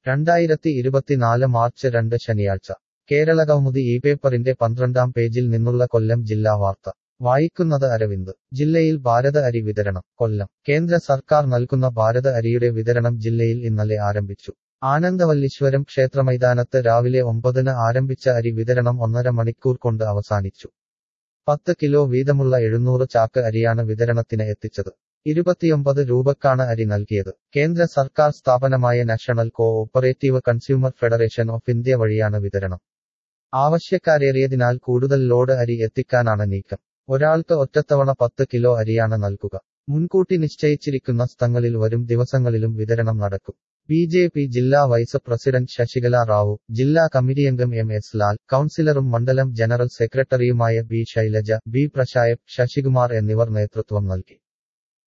രണ്ടായിരത്തി ഇരുപത്തിനാല് മാർച്ച് രണ്ട് ശനിയാഴ്ച കേരള കൗമുദി ഈ പേപ്പറിന്റെ പന്ത്രണ്ടാം പേജിൽ നിന്നുള്ള കൊല്ലം ജില്ലാ വാർത്ത വായിക്കുന്നത് അരവിന്ദ് ജില്ലയിൽ ഭാരത അരി വിതരണം കൊല്ലം കേന്ദ്ര സർക്കാർ നൽകുന്ന ഭാരത അരിയുടെ വിതരണം ജില്ലയിൽ ഇന്നലെ ആരംഭിച്ചു ആനന്ദവല്ലീശ്വരം ക്ഷേത്രമൈതാനത്ത് രാവിലെ ഒമ്പതിന് ആരംഭിച്ച അരി വിതരണം ഒന്നര മണിക്കൂർ കൊണ്ട് അവസാനിച്ചു പത്ത് കിലോ വീതമുള്ള എഴുന്നൂറ് ചാക്ക് അരിയാണ് വിതരണത്തിന് എത്തിച്ചത് ഇരുപത്തിയൊമ്പത് രൂപക്കാണ് അരി നൽകിയത് കേന്ദ്ര സർക്കാർ സ്ഥാപനമായ National Cooperative Consumer Federation of India വഴിയാണ് വിതരണം ആവശ്യക്കാരേറിയതിനാൽ കൂടുതൽ ലോഡ് അരി എത്തിക്കാനാണ് നീക്കം ഒരാൾക്ക് ഒറ്റത്തവണ പത്ത് കിലോ അരിയാണ് നൽകുക മുൻകൂട്ടി നിശ്ചയിച്ചിരിക്കുന്ന സ്ഥലങ്ങളിൽ വരും ദിവസങ്ങളിലും വിതരണം നടക്കും ബി ജെ പി ജില്ലാ വൈസ് പ്രസിഡന്റ് ശശികല റാവു ജില്ലാ കമ്മിറ്റിയംഗം എം എസ് ലാൽ കൌൺസിലറും മണ്ഡലം ജനറൽ സെക്രട്ടറിയുമായ ബി ശൈലജ ബി പ്രശായബ് ശശികുമാർ എന്നിവർ നേതൃത്വം നൽകി